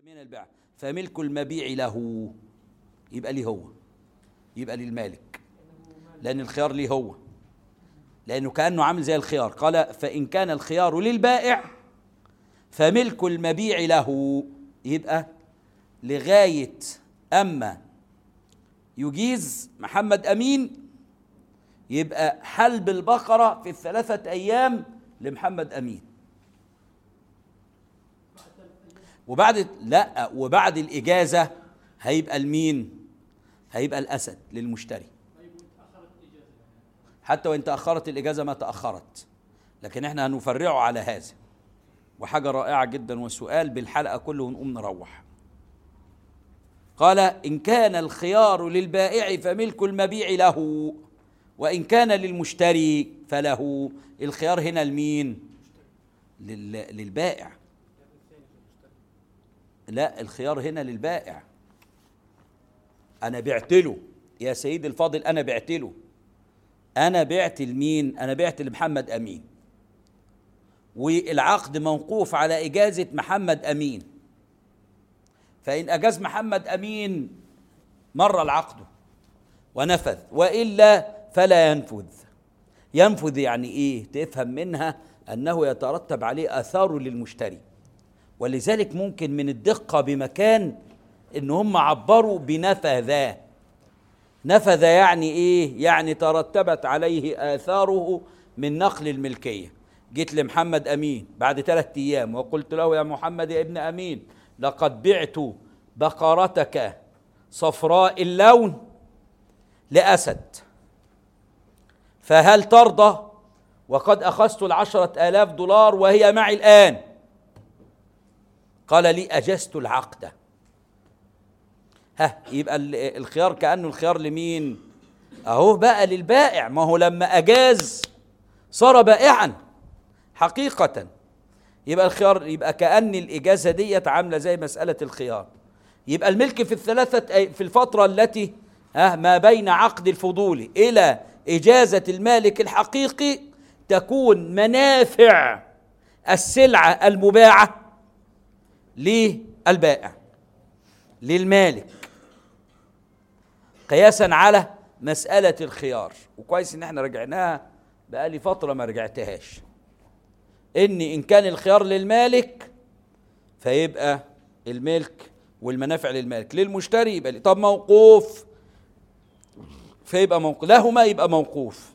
من البيع فملك المبيع له يبقى ليه هو يبقى للمالك لأن الخيار ليه هو لأنه كأنه عامل زي الخيار قال فإن كان الخيار للبائع فملك المبيع له يبقى لغاية أما يجيز محمد أمين يبقى حلب البقرة في الثلاثة أيام لمحمد أمين وبعد لا وبعد الإجازة هيبقى لمين؟ هيبقى الأسد للمشتري حتى وإن تأخرت الإجازة ما تأخرت لكن احنا هنفرعه على هذا وحاجة رائعة جدا وسؤال بالحلقة كله ونقوم نروح قال إن كان الخيار للبائع فملك المبيع له وإن كان للمشتري فله الخيار هنا لمين لل- للبائع لا الخيار هنا للبائع أنا بعت له يا سيدي الفاضل أنا بعت له أنا بعت لمين أنا بعت لمحمد أمين والعقد موقوف على إجازة محمد أمين فإن أجاز محمد أمين مر العقد ونفذ وإلا فلا ينفذ ينفذ يعني إيه تفهم منها أنه يترتب عليه آثار للمشتري ولذلك ممكن من الدقة بمكان إن هم عبروا بنفذا نفذ يعني إيه يعني ترتبت عليه آثاره من نقل الملكية جيت لمحمد أمين بعد ثلاثة أيام وقلت له يا محمد يا ابن أمين لقد بعت بقرتك صفراء اللون لأسد فهل ترضى وقد أخذت العشرة آلاف دولار وهي معي الآن قال لي أجزت العقد ها يبقى ال- الخيار كأنه الخيار لمين أهو بقى للبائع ما هو لما أجاز صار بائعا حقيقة يبقى الخيار يبقى كأن الإجازة ديت عاملة زي مسألة الخيار يبقى الملك في الثلاثة أي- في الفترة التي ها ما بين عقد الفضول إلى إجازة المالك الحقيقي تكون منافع السلعة المباعة للبائع للمالك قياسا على مسألة الخيار وكويس إن احنا رجعناها بقالي فترة ما رجعتهاش إن إن كان الخيار للمالك فيبقى الملك والمنافع للمالك للمشتري يبقى لي. طب موقوف فيبقى موقوف لهما يبقى موقوف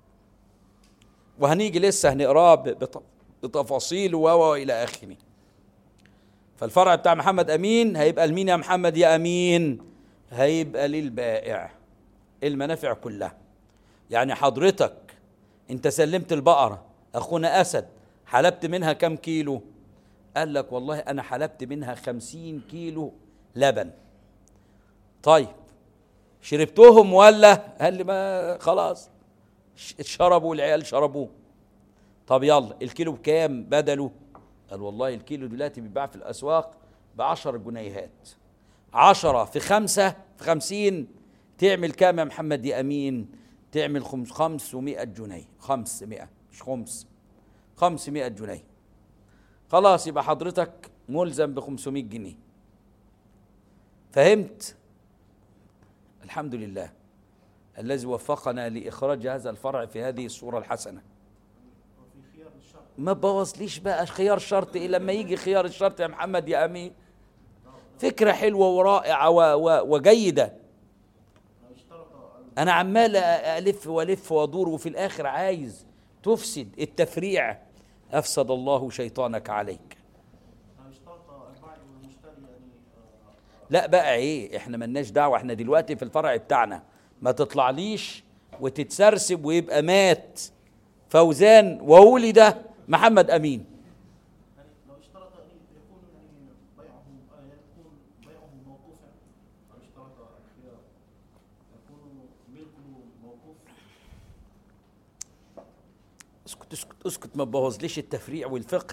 وهنيجي لسه هنقراه ب- بت- بتفاصيل و و الى اخره فالفرع بتاع محمد امين هيبقى لمين يا محمد يا امين هيبقى للبائع المنافع كلها يعني حضرتك انت سلمت البقره اخونا اسد حلبت منها كم كيلو قال لك والله انا حلبت منها خمسين كيلو لبن طيب شربتهم ولا قال لي ما خلاص ش- شربوا العيال شربوه طب يلا الكيلو بكام بدله قال والله الكيلو دلوقتي بيتباع في الاسواق بعشر جنيهات عشرة في خمسة في خمسين تعمل كام يا محمد يا أمين تعمل خمس خمسمائة جنيه خمسمائة مش خمس خمسمائة جنيه خلاص يبقى حضرتك ملزم بخمسمائة جنيه فهمت الحمد لله الذي وفقنا لإخراج هذا الفرع في هذه الصورة الحسنة ما بوظليش بقى خيار شرط إيه لما يجي خيار الشرط يا محمد يا أمين فكرة حلوة ورائعة و و وجيدة أنا عمال ألف وألف وأدور وفي الآخر عايز تفسد التفريع أفسد الله شيطانك عليك لا بقى ايه احنا ملناش دعوه احنا دلوقتي في الفرع بتاعنا ما تطلعليش وتتسرسب ويبقى مات فوزان وولد محمد امين لو اشترط ان يكون يعني بيعه آه، يكون بيعه موقوفا او اشترط الخيار يكون ملكه موقوف اسكت اسكت اسكت ما تبوظليش التفريع والفقه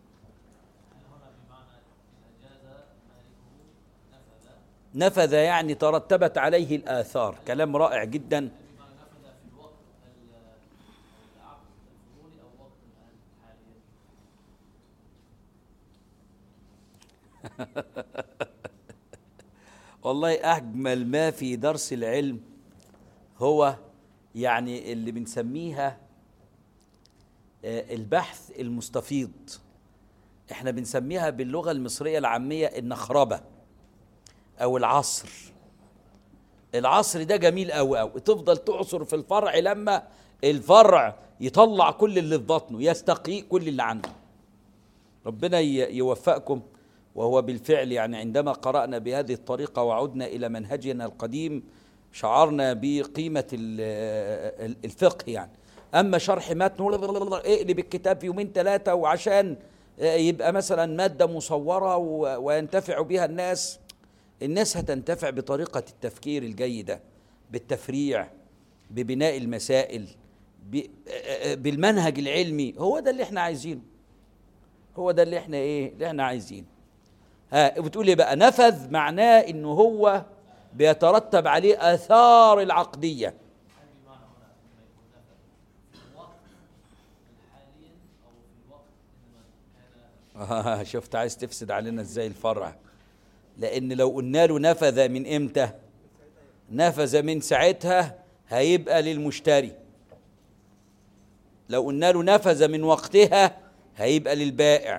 نفذ يعني ترتبت عليه الآثار كلام رائع جدا والله أجمل ما في درس العلم هو يعني اللي بنسميها آه، البحث المستفيض احنا بنسميها باللغة المصرية العامية النخربة أو العصر العصر ده جميل قوي قوي تفضل تعصر في الفرع لما الفرع يطلع كل اللي في بطنه يستقيء كل اللي عنده ربنا ي- يوفقكم وهو بالفعل يعني عندما قرأنا بهذه الطريقة وعدنا إلى منهجنا القديم شعرنا بقيمة ال- ال- الفقه يعني أما شرح متن اقلب الكتاب في يومين ثلاثة وعشان يبقى مثلا مادة مصورة و- وينتفع بها الناس الناس هتنتفع بطريقة التفكير الجيدة بالتفريع ببناء المسائل ب- بالمنهج العلمي هو ده اللي احنا عايزينه هو ده اللي احنا ايه اللي احنا عايزينه ها بتقول ايه بقى نفذ معناه انه هو بيترتب عليه اثار العقديه هل بمعنى هنا لما يكون نفذ في الوقت الحالي او في الوقت انما كان آه شفت عايز تفسد علينا ازاي الفرع لان لو قلنا له نفذ من امتى نفذ من ساعتها هيبقى للمشتري لو قلنا له نفذ من وقتها هيبقى للبائع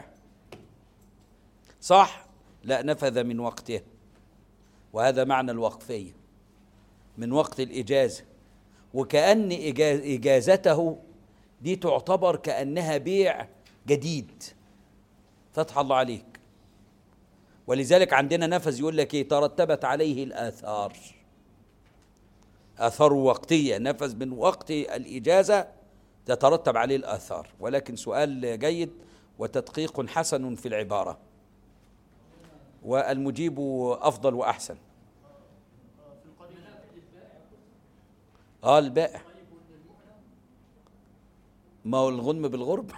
صح لا نفذ من وقتها وهذا معنى الوقفيه من وقت الاجازه وكأن إجاز- إجازته دي تعتبر كأنها بيع جديد فتح الله عليك ولذلك عندنا نفذ يقول لك ايه ترتبت عليه الآثار آثار وقتية نفذ من وقت الإجازة تترتب عليه الآثار ولكن سؤال جيد وتدقيق حسن في العبارة والمجيب أفضل وأحسن في القديم اه البائع ما هو الغنم بالغرب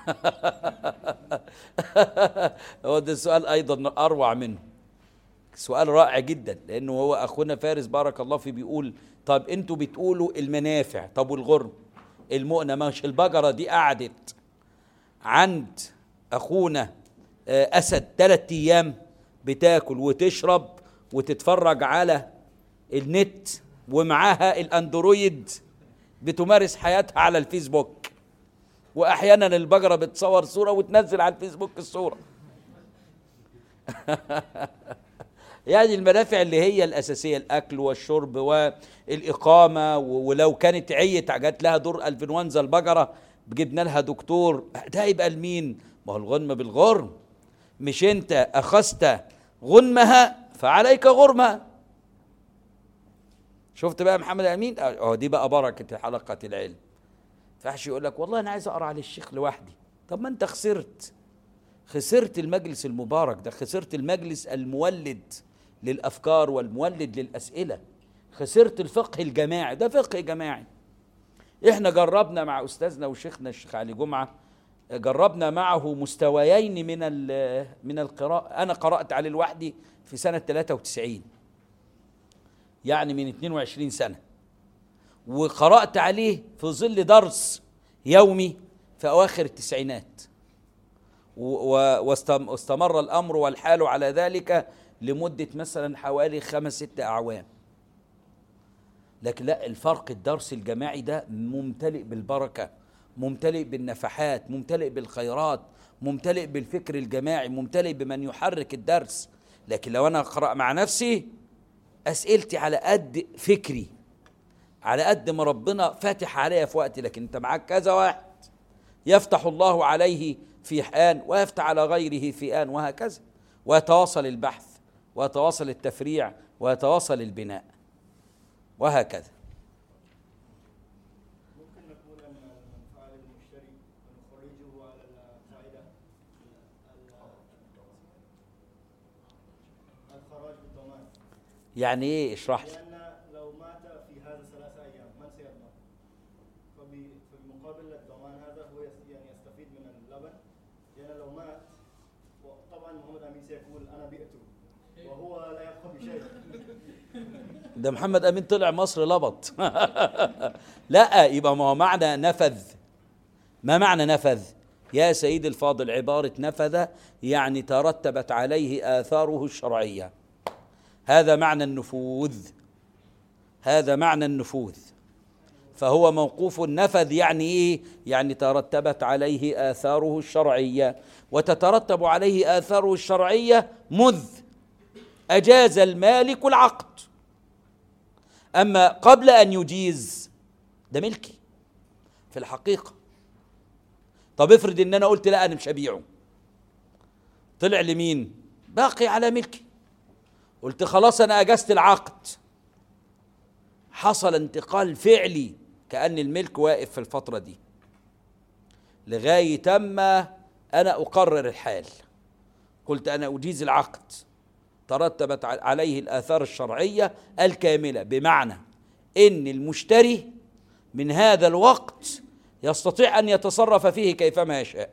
هو ده السؤال ايضا اروع منه سؤال رائع جدا لانه هو اخونا فارس بارك الله فيه بيقول طب انتوا بتقولوا المنافع طب والغرم المؤنه مش البقره دي قعدت عند اخونا آه، اسد ثلاث ايام بتاكل وتشرب وتتفرج على النت ومعاها الاندرويد بتمارس حياتها على الفيسبوك واحيانا البقره بتصور صوره وتنزل على الفيسبوك الصوره يعني المنافع اللي هي الاساسيه الاكل والشرب والاقامه و- ولو كانت عيت جات لها دور انفلونزا البقره جبنا لها دكتور ده يبقى لمين ما هو الغنم بالغرم مش انت اخذت غنمها فعليك غرمها شفت بقى محمد امين اه دي بقى بركه حلقه العلم فحش يقول لك والله انا عايز اقرا على الشيخ لوحدي طب ما انت خسرت خسرت المجلس المبارك ده خسرت المجلس المولد للافكار والمولد للاسئله خسرت الفقه الجماعي ده فقه جماعي احنا جربنا مع استاذنا وشيخنا الشيخ علي جمعه جربنا معه مستويين من ال- من القراءه انا قرات عليه لوحدي في سنه 93 يعني من 22 سنه وقرات عليه في ظل درس يومي في اواخر التسعينات و- و- واستم- واستمر الامر والحال على ذلك لمده مثلا حوالي خمس ست اعوام لكن لا الفرق الدرس الجماعي ده ممتلئ بالبركه ممتلئ بالنفحات ممتلئ بالخيرات ممتلئ بالفكر الجماعي ممتلئ بمن يحرك الدرس لكن لو انا اقرا مع نفسي اسئلتي على قد فكري على قد ما ربنا فاتح عليا في وقت لكن انت معاك كذا واحد يفتح الله عليه في آن ويفتح على غيره في آن وهكذا ويتواصل البحث ويتواصل التفريع ويتواصل البناء وهكذا ممكن نقول ان المنفعه للمشتري ونخرجه على الفائده ال- الخراج بالضمان يعني ايه اشرح لي لان لو مات في هذا ثلاثة ايام من سيضمن؟ فب- فبمقابل الضمان هذا هو يس- يعني يستفيد من اللبن لان لو مات طبعا محمد امين سيقول انا بئته وهو لا يبقى بشيء ده محمد امين طلع مصر لبط لا يبقى ما هو معنى نفذ ما معنى نفذ يا سيدي الفاضل عبارة نفذ يعني ترتبت عليه آثاره الشرعية هذا معنى النفوذ هذا معنى النفوذ فهو موقوف نفذ يعني ايه يعني ترتبت عليه اثاره الشرعيه وتترتب عليه اثاره الشرعيه مذ اجاز المالك العقد اما قبل ان يجيز ده ملكي في الحقيقه طب افرض ان انا قلت لا انا مش هبيعه طلع لمين باقي على ملكي قلت خلاص انا اجزت العقد حصل انتقال فعلي كأن الملك واقف في الفترة دي لغاية أما أنا أقرر الحال قلت أنا أجيز العقد ترتبت عليه الآثار الشرعية الكاملة بمعنى إن المشتري من هذا الوقت يستطيع أن يتصرف فيه كيفما يشاء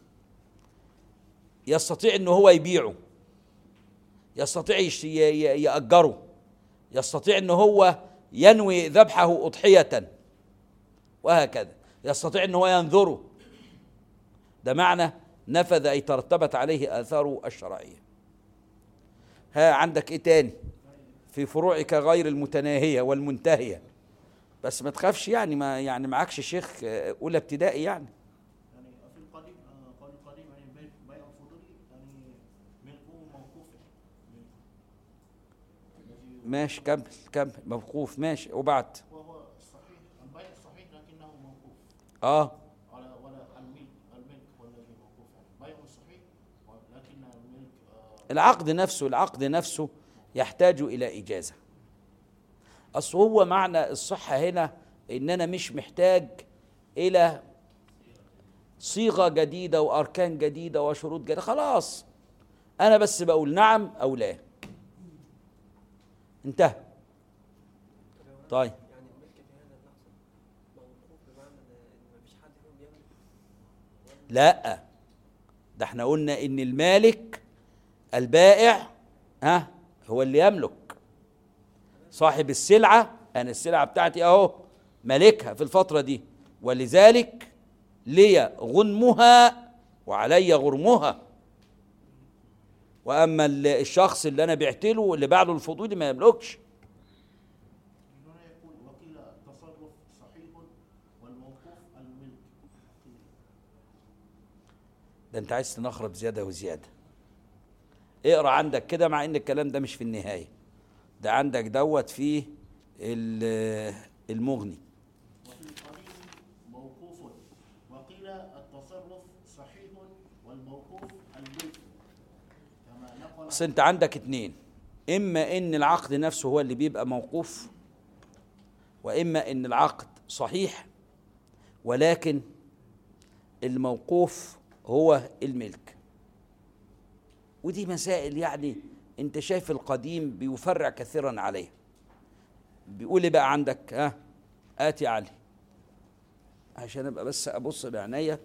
يستطيع أنه هو يبيعه يستطيع يأجره يستطيع أنه هو ينوي ذبحه أضحية وهكذا يستطيع أن هو ينظره ده معنى نفذ أي ترتبت عليه آثاره الشرعية ها عندك إيه تاني في فروعك غير المتناهية والمنتهية بس ما تخافش يعني ما يعني معكش شيخ أولى ابتدائي يعني يعني في القديم آه، قول القديم يعني بيع بيع الفضولي يعني ملكه موقوف ملكه. الذي ماشي كمل كمل موقوف ماشي وبعد وهو الصحيح البيع الصحيح لكنه موقوف اه على ولا الملك الملك هو الذي موقوف يعني بيع صحيح ولكن الملك آه، العقد نفسه العقد نفسه يحتاج الى اجازه اصل هو معنى الصحه هنا ان انا مش محتاج الى صيغه جديده واركان جديده وشروط جديده خلاص انا بس بقول نعم او لا انتهى طيب يعني الملك في هذا اللحظة موقوف بمعنى ان مفيش حد فيهم يملك لا ده احنا قلنا ان المالك البائع ها هو اللي يملك صاحب السلعة أنا السلعة بتاعتي أهو مالكها في الفترة دي ولذلك لي غنمها وعلي غرمها وأما ال- الشخص اللي أنا بعت له اللي باع له الفضولي ما يملكش هنا يقول وقيل التصرف صحيح والموقوف الملك ده أنت عايز تنخرب زيادة وزيادة اقرا عندك كده مع ان الكلام ده مش في النهاية ده عندك دوت فيه ال- المغني وفي القليل موقوف وقيل التصرف صحيح والموقوف الملك كما نقل اصل انت عندك اتنين اما ان العقد نفسه هو اللي بيبقى موقوف واما ان العقد صحيح ولكن الموقوف هو الملك ودي مسائل يعني انت شايف القديم بيفرع كثيرا عليها بيقول ايه بقى عندك ها اتي علي عشان ابقى بس ابص بعينيا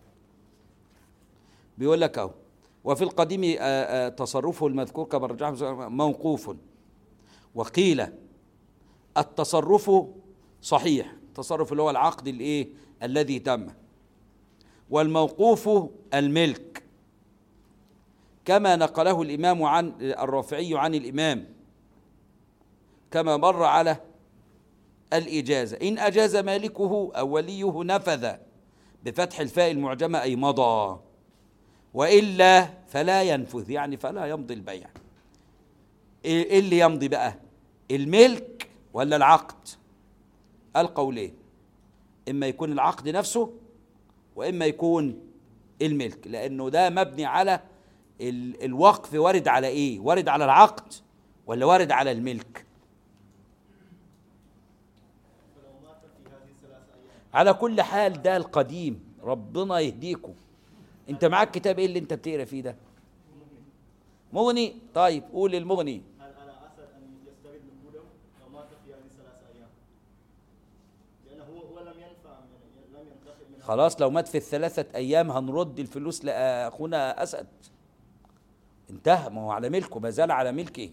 بيقول لك اهو وفي القديم آه، آه، تصرفه المذكور كما رجعه موقوف وقيل التصرف صحيح التصرف اللي هو العقد الايه الذي تم والموقوف الملك كما نقله الامام عن الرافعي عن الامام كما مر على الاجازه ان اجاز مالكه او وليه نفذ بفتح الفاء المعجمه اي مضى والا فلا ينفذ يعني فلا يمضي البيع ايه إيه اللي يمضي بقى الملك ولا العقد القولين اما يكون العقد نفسه واما يكون الملك لانه ده مبني على ال- الوقف وارد على ايه وارد على العقد ولا وارد على الملك فلو مات في هذه الثلاث أيام على كل حال ده القديم ربنا يهديكم انت معاك كتاب ايه اللي انت بتقرا فيه ده مغني طيب قول المغني هل أنا أسأل أن يستفيد من قدم لو مات في هذه الثلاث أيام لأنه هو هو لم ينفع من لم ينتفع من خلاص لو مات في الثلاثة أيام هنرد الفلوس لأخونا أسد انتهى ما هو على ملكه ما زال على ملكه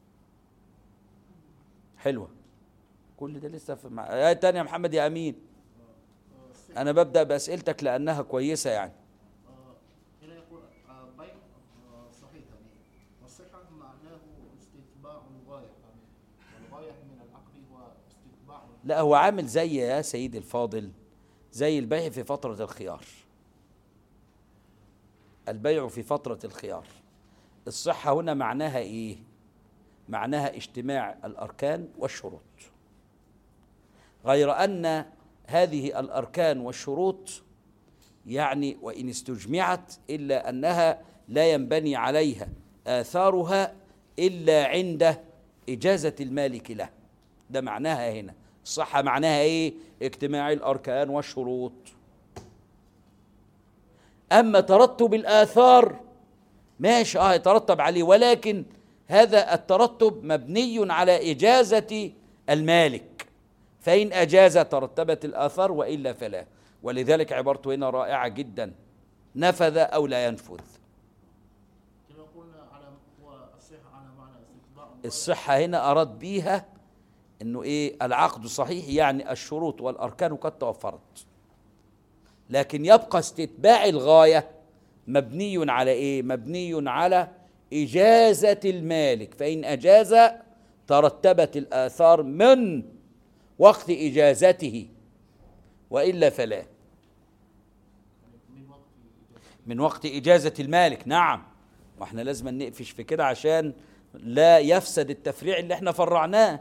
حلوة كل ده لسه في مع... آية تانية يا محمد يا أمين أنا ببدأ بأسئلتك لأنها كويسة يعني آه، هنا يقول آه، بيع آه، صحيح يعني والصحة معناه استثبات استتباع الغاية والغاية من العقل هو استتباع لا هو عامل زي يا سيدي الفاضل زي البيع في فترة الخيار البيع في فترة الخيار الصحة هنا معناها ايه معناها اجتماع الأركان والشروط غير أن هذه الأركان والشروط يعني وإن استجمعت إلا أنها لا ينبني عليها آثارها إلا عند إجازة المالك له ده معناها هنا الصحة معناها إيه اجتماع الأركان والشروط أما ترتب الآثار ماشي اه يترتب عليه ولكن هذا الترتب مبني على إجازة المالك فإن أجاز ترتبت الآثار وإلا فلا ولذلك عبارته هنا رائعة جدا نفذ أو لا ينفذ كما قلنا على هو الصحة على معنى استتباع الغاية الصحة هنا أراد بيها أنه إيه العقد صحيح يعني الشروط والأركان قد توفرت لكن يبقى استتباع الغاية مبني على إيه مبني على إجازة المالك فإن أجاز ترتبت الآثار من وقت إجازته وإلا فلا من وقت من وقت إجازة المالك نعم واحنا لازم نقفش في كده عشان لا يفسد التفريع اللي احنا فرعناه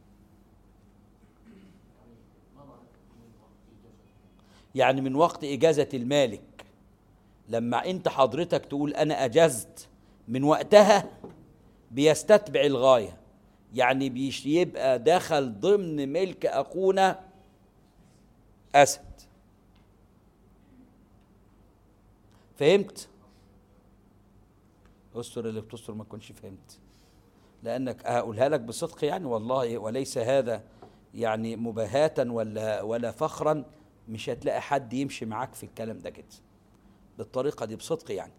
يعني من وقت إجازة المالك لما أنت حضرتك تقول أنا أجزت من وقتها بيستتبع الغاية يعني بيش يبقى دخل ضمن ملك أخونا أسد فهمت؟ استر اللي بتستر ما تكونش فهمت لانك هقولها لك بصدق يعني والله وليس هذا يعني مباهاة ولا ولا فخرا مش هتلاقي حد يمشي معاك في الكلام ده كده بالطريقة دي بصدق يعني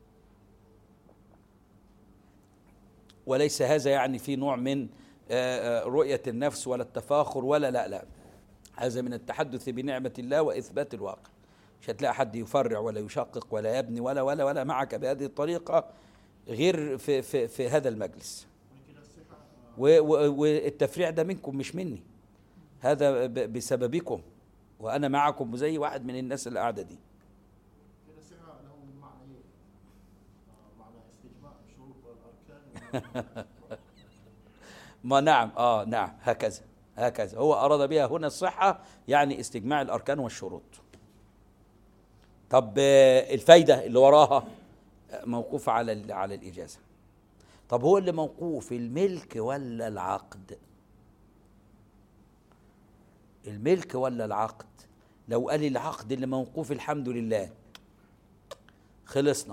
وليس هذا يعني في نوع من آه، آه، رؤية النفس ولا التفاخر ولا لا لا هذا من التحدث بنعمة الله وإثبات الواقع مش هتلاقي حد يفرع ولا يشقق ولا يبني ولا ولا ولا معك بهذه الطريقة غير في في في هذا المجلس كده الصحة و- و- والتفريع ده منكم مش مني هذا ب- بسببكم وانا معكم زي واحد من الناس اللي قاعده دي كده الصحة له معنى ايه؟ آه، معنى استجماع الشروط والأركان ما نعم اه نعم هكذا هكذا هو اراد بها هنا الصحه يعني استجماع الاركان والشروط طب آه، الفايده اللي وراها آه، موقوفه على ال- على الاجازه طب هو اللي موقوف الملك ولا العقد الملك ولا العقد لو قال العقد اللي موقوف الحمد لله خلصنا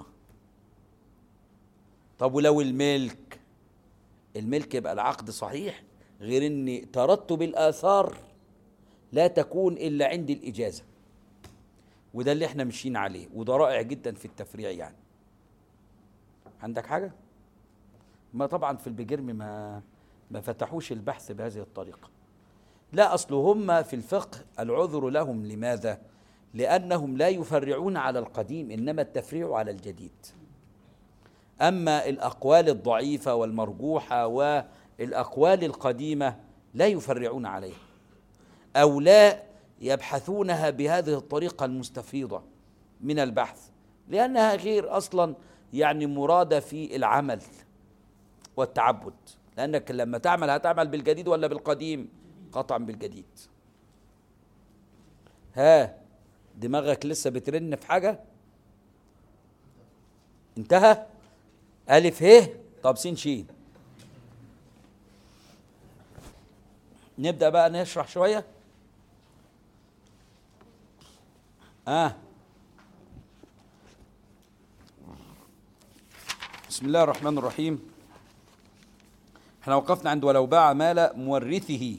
طب ولو الملك الملك يبقى العقد صحيح غير ان ترتب الاثار لا تكون الا عند الاجازه وده اللي احنا ماشيين عليه وده رائع جدا في التفريع يعني عندك حاجه ما طبعا في البجرم ما ما فتحوش البحث بهذه الطريقه لا اصل هم في الفقه العذر لهم لماذا لانهم لا يفرعون على القديم انما التفريع على الجديد اما الاقوال الضعيفه والمرجوحه والاقوال القديمه لا يفرعون عليها او لا يبحثونها بهذه الطريقه المستفيضه من البحث لانها غير اصلا يعني مراده في العمل والتعبد لانك لما تعمل هتعمل بالجديد ولا بالقديم قطعا بالجديد ها دماغك لسه بترن في حاجه انتهى ألف ه طب سين شين نبدأ بقى نشرح شوية آه بسم الله الرحمن الرحيم احنا وقفنا عند ولو باع مال مورثه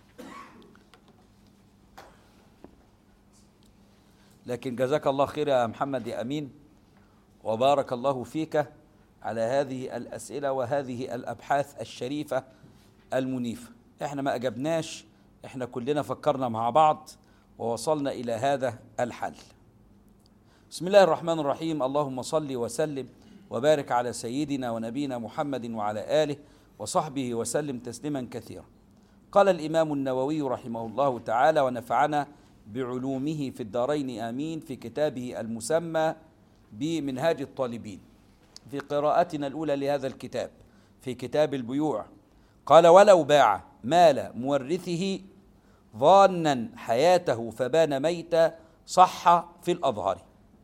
لكن جزاك الله خير يا محمد يا أمين وبارك الله فيك على هذه الأسئلة وهذه الأبحاث الشريفة المنيفة احنا ما أجبناش احنا كلنا فكرنا مع بعض ووصلنا إلى هذا الحل بسم الله الرحمن الرحيم اللهم صل وسلم وبارك على سيدنا ونبينا محمد وعلى آله وصحبه وسلم تسليما كثيرا قال الامام النووي رحمه الله تعالى ونفعنا بعلومه في الدارين امين في كتابه المسمى بمنهاج الطالبين في قراءتنا الاولى لهذا الكتاب في كتاب البيوع قال ولو باع مال مورثه ظانا حياته فبان ميتا صح في الاظهر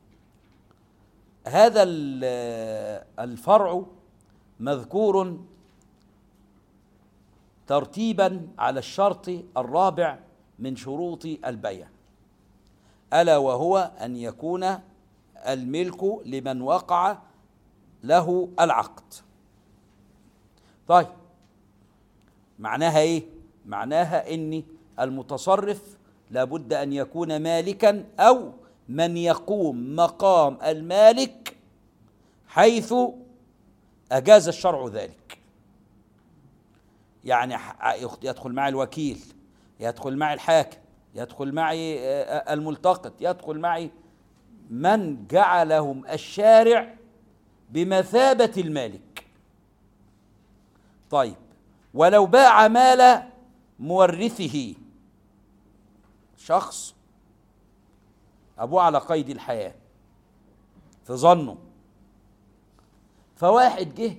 هذا ال- الفرع مذكور ترتيبا على الشرط الرابع من شروط البيع الا وهو ان يكون الملك لمن وقع له العقد طيب معناها ايه معناها ان المتصرف لابد ان يكون مالكا او من يقوم مقام المالك حيث اجاز الشرع ذلك يعني ح- يدخل معي الوكيل يدخل معي الحاكم يدخل معي آه، الملتقط يدخل معي من جعلهم الشارع بمثابة المالك طيب ولو باع مال مورثه شخص أبوه على قيد الحياة في ظنه فواحد جه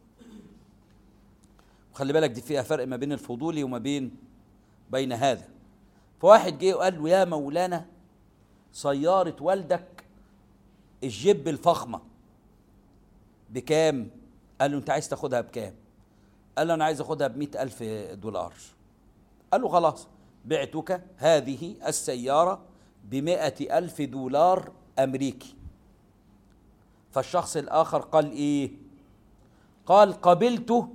وخلي بالك دي فيها فرق ما بين الفضولي وما بين بين هذا فواحد جه وقال له يا مولانا سيارة والدك الجيب الفخمة بكام؟ قال له أنت عايز تاخدها بكام؟ قال له أنا عايز أخدها بمئة ألف دولار قال له خلاص بعتك هذه السيارة بمئة ألف دولار أمريكي فالشخص الآخر قال إيه؟ قال قبلت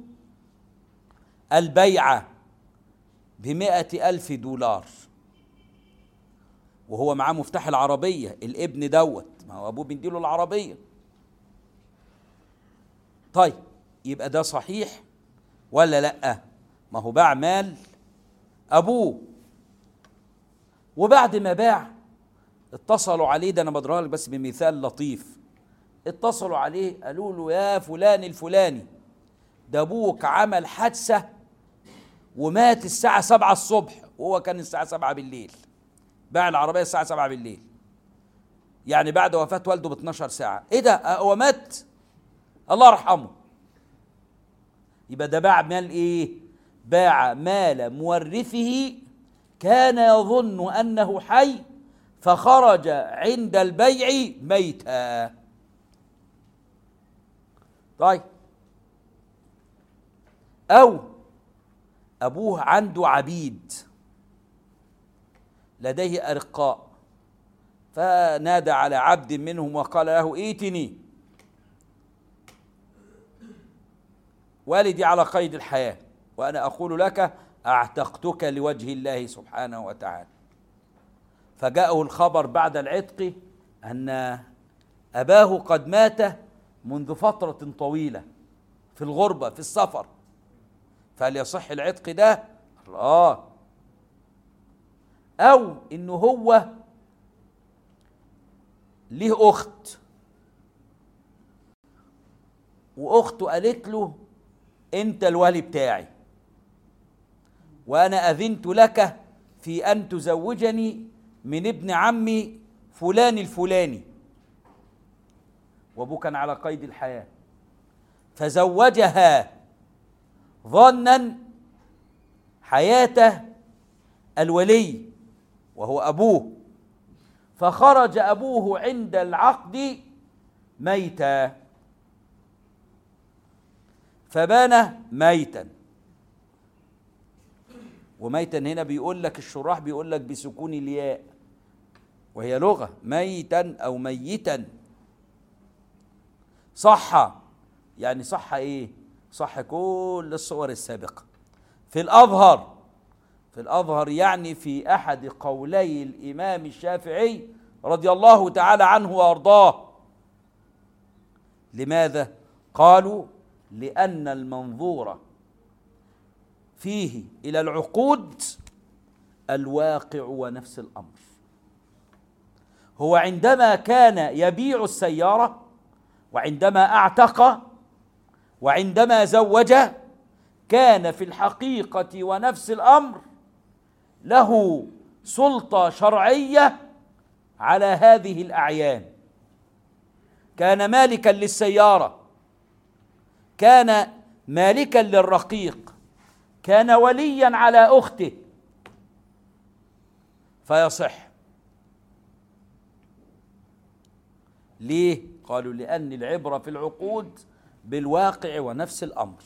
البيعة بمئة ألف دولار وهو معاه مفتاح العربية الابن دوت ما هو أبوه بيديله العربية طيب يبقى ده صحيح ولا لأ ما هو باع مال أبوه وبعد ما باع اتصلوا عليه ده أنا بضربها لك بس بمثال لطيف اتصلوا عليه قالوا له يا فلان الفلاني ده أبوك عمل حادثة ومات الساعة سبعة الصبح وهو كان الساعة سبعة بالليل باع العربية الساعة سبعة بالليل يعني بعد وفاة والده ب 12 ساعة ايه ده آه، هو مات الله يرحمه يبقى ده باع مال ايه باع مال مورثه كان يظن انه حي فخرج عند البيع ميتا طيب او ابوه عنده عبيد لديه ارقاء فنادى على عبد منهم وقال له ائتني والدي على قيد الحياه وانا اقول لك اعتقتك لوجه الله سبحانه وتعالى فجاءه الخبر بعد العتق ان اباه قد مات منذ فتره طويله في الغربه في السفر فهل يصح العتق ده الله او انه هو ليه اخت واخته قالت له انت الولي بتاعي وانا اذنت لك في ان تزوجني من ابن عمي فلان الفلاني وابوه كان على قيد الحياه فزوجها ظنا حياه الولي وهو ابوه فخرج ابوه عند العقد ميتا فبان ميتا وميتا هنا بيقول لك الشراح بيقول لك بسكون الياء وهي لغه ميتا او ميتا صح يعني صح ايه صح كل الصور السابقه في الاظهر في الأظهر يعني في أحد قولي الإمام الشافعي رضي الله تعالى عنه وأرضاه لماذا؟ قالوا لأن المنظور فيه إلى العقود الواقع ونفس الأمر هو عندما كان يبيع السيارة وعندما أعتق وعندما زوج كان في الحقيقة ونفس الأمر له سلطة شرعية على هذه الأعيان كان مالكا للسيارة كان مالكا للرقيق كان وليا على أخته فيصح ليه؟ قالوا لأن العبرة في العقود بالواقع ونفس الأمر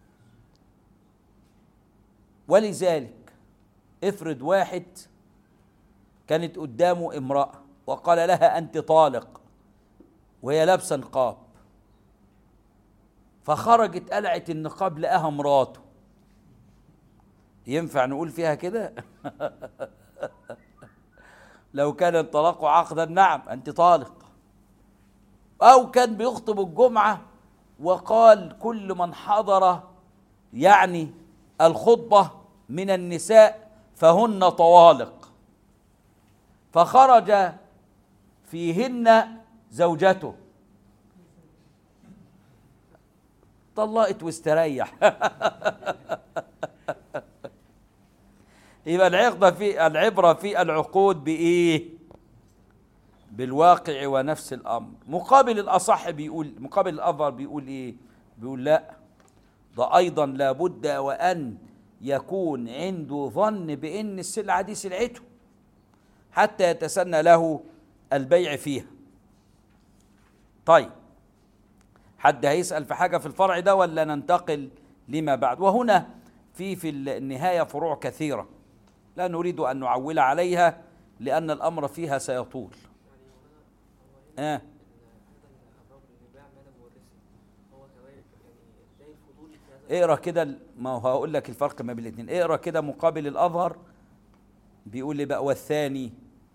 ولذلك افرض واحد كانت قدامه امرأة وقال لها أنت طالق وهي لابسة نقاب فخرجت قلعت النقاب لقاها مراته ينفع نقول فيها كده لو كان الطلاق عقدا نعم أنت طالق أو كان بيخطب الجمعة وقال كل من حضر يعني الخطبة من النساء فهن طوالق فخرج فيهن زوجته طلقت واستريح يبقى العقدة في العبرة في العقود بإيه؟ بالواقع ونفس الأمر مقابل الأصح بيقول مقابل الأظهر بيقول إيه؟ بيقول لا ده أيضا لابد وأن يكون عنده ظن بأن السلعة دي سلعته حتى يتسنى له البيع فيها طيب حد هيسأل في حاجة في الفرع ده ولا ننتقل لما بعد وهنا في في النهاية فروع كثيرة لا نريد أن نعول عليها لأن الأمر فيها سيطول يعني هو آه. هنا الراجل اللي باع مال مورثه هو كمان يعني زي الفضولي في هذا اقرا كده ال- ما هو هقول لك الفرق ما بين الاثنين اقرا كده مقابل الأظهر بيقول لي بقى والثاني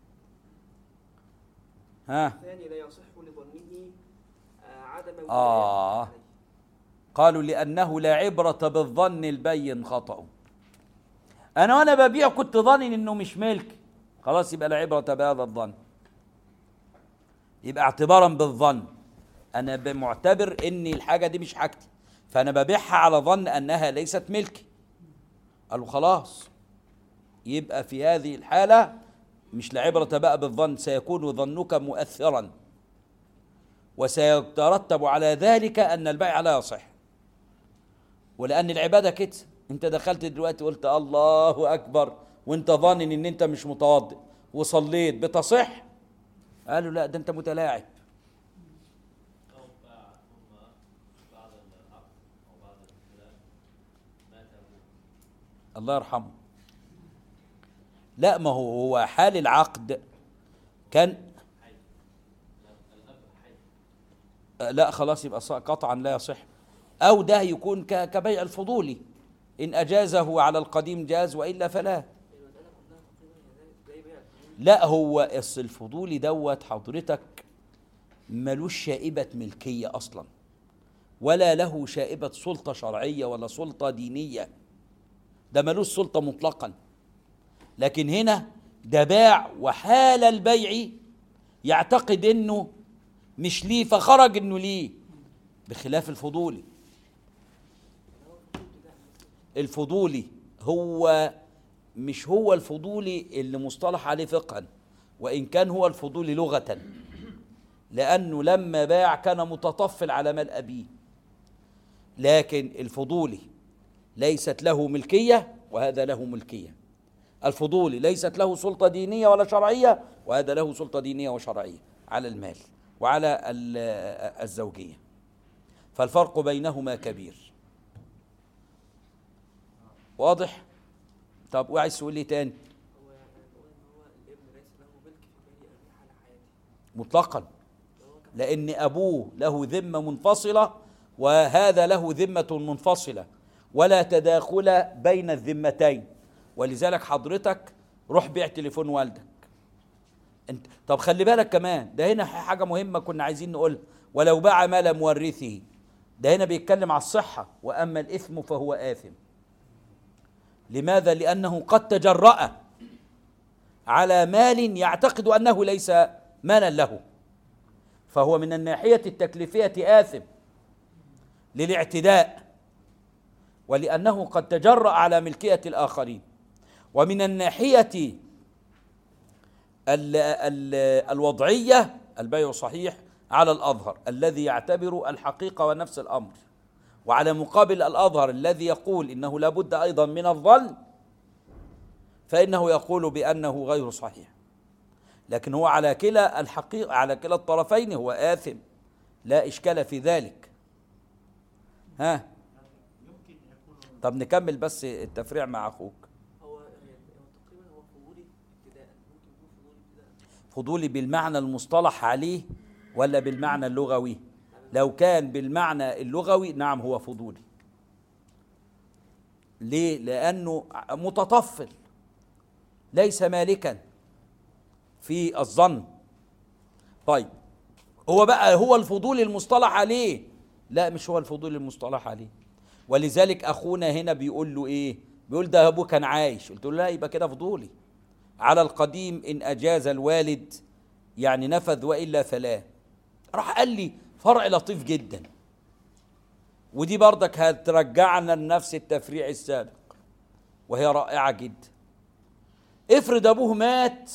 ها الثاني لا يصح لظنه آه، عدم وجود آه. عليه. قالوا لأنه لا عبرة بالظن البين خطأ أنا وأنا ببيع كنت ظانن إنه مش ملك خلاص يبقى لا عبرة بهذا الظن يبقى اعتبارا بالظن أنا بمعتبر إن الحاجة دي مش حاجتي فأنا ببيعها على ظن أنها ليست ملكي قالوا خلاص يبقى في هذه الحالة مش لا عبرة بقى بالظن سيكون ظنك مؤثرا وسيترتب على ذلك ان البيع لا يصح ولان العباده كده انت دخلت دلوقتي قلت الله اكبر وانت ظانن ان انت مش متوضئ وصليت بتصح قالوا لا ده انت متلاعب أو باع ثم بعد العقد أو بعد الخلاف مات أبوه الله يرحمه لا ما هو هو حال العقد كان الأب حي آه، لا خلاص يبقى ص- قطعا لا يصح او ده يكون ك- كبيع الفضولي ان اجازه على القديم جاز والا فلا المسألة كلها تقريبا زي زي بيع الفضولي لا هو اصل الفضولي دوت حضرتك ملوش شائبة ملكية أصلا ولا له شائبة سلطة شرعية ولا سلطة دينية ده ملوش سلطة مطلقا لكن هنا ده باع وحال البيع يعتقد انه مش ليه فخرج انه ليه بخلاف الفضولي الفضولي هو مش هو الفضولي اللي مصطلح عليه فقها وان كان هو الفضولي لغه لانه لما باع كان متطفل على مال ابيه لكن الفضولي ليست له ملكيه وهذا له ملكيه الفضولي ليست له سلطه دينيه ولا شرعيه وهذا له سلطه دينيه وشرعيه على المال وعلى ال- الزوجيه فالفرق بينهما كبير واضح طب وعايز تقول لي تاني هو يعني بقول ان هو الابن ليس له ملك في مال ابيه حال حياته مطلقا لو هو كان لان ابوه له ذمه منفصله وهذا له ذمه منفصله ولا تداخل بين الذمتين ولذلك حضرتك روح بيع تليفون والدك انت طب خلي بالك كمان ده هنا حاجه مهمه كنا عايزين نقولها ولو باع مال مورثه ده هنا بيتكلم على الصحه واما الاثم فهو اثم لماذا لانه قد تجرأ على مال يعتقد انه ليس مالا له فهو من الناحية التكليفية آثم للاعتداء ولأنه قد تجرأ على ملكية الآخرين ومن الناحية ال ال الوضعية البيع صحيح على الأظهر الذي يعتبر الحقيقة ونفس الأمر وعلى مقابل الأظهر الذي يقول إنه لابد أيضا من الظن فإنه يقول بأنه غير صحيح لكن هو على كلا الحقيقة على كلا الطرفين هو آثم لا إشكال في ذلك ها يمكن يكون طب نكمل بس التفريع مع أخوك هو يعني هو تقريبا هو فضولي ابتداء ممكن يكون فضولي ابتداء فضولي بالمعنى المصطلح عليه ولا بالمعنى اللغوي لو كان بالمعنى اللغوي نعم هو فضولي ليه لانه متطفل ليس مالكا في الظن طيب هو بقى هو الفضول المصطلح عليه لا مش هو الفضول المصطلح عليه ولذلك اخونا هنا بيقول له ايه بيقول ده ابوه كان عايش قلت له لا يبقى كده فضولي على القديم ان اجاز الوالد يعني نفذ والا فلا راح قال لي فرع لطيف جدا ودي برضك هترجعنا لنفس التفريع السابق وهي رائعه جدا افرض ابوه مات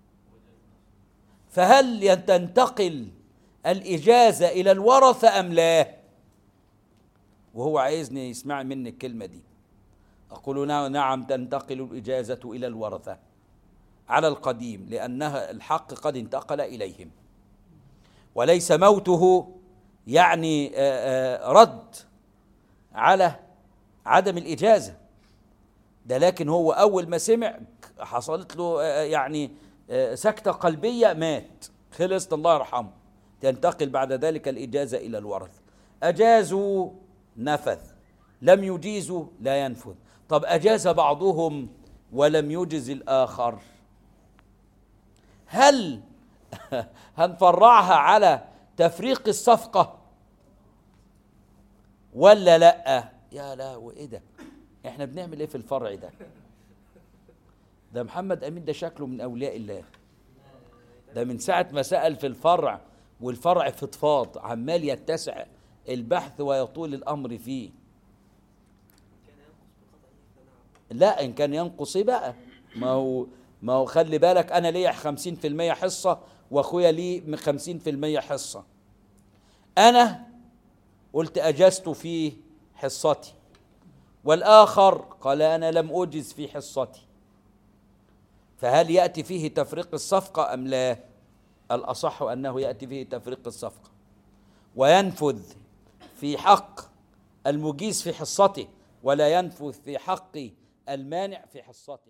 فهل تنتقل الاجازه الى الورثه ام لا وهو عايزني يسمع مني الكلمه دي اقول نعم- نعم تنتقل الاجازه الى الورثه على القديم لانها الحق قد انتقل اليهم وليس موته يعني آه، آه، رد على عدم الاجازه ده لكن هو اول ما سمع حصلت له آه، يعني آه، سكته قلبيه مات خلص الله يرحمه تنتقل بعد ذلك الاجازه الى الورث اجازوا نفذ لم يجيزوا لا ينفذ طب اجاز بعضهم ولم يجز الاخر هل هنفرعها على تفريق الصفقة ولا لا يا لا وايه ده احنا بنعمل ايه في الفرع ده ده محمد امين ده شكله من اولياء الله ده من ساعة ما سأل في الفرع والفرع فضفاض عمال يتسع البحث ويطول الامر فيه كان ينقص بقطعه فنعم لا ان كان ينقص إيه بقى ما هو ما هو خلي بالك انا ليا 50% حصه واخويا ليه 50% حصه انا قلت اجزت في حصتي والاخر قال انا لم اجز في حصتي فهل ياتي فيه تفريق الصفقه ام لا الاصح انه ياتي فيه تفريق الصفقه وينفذ في حق المجيز في حصته ولا ينفذ في حق المانع في حصته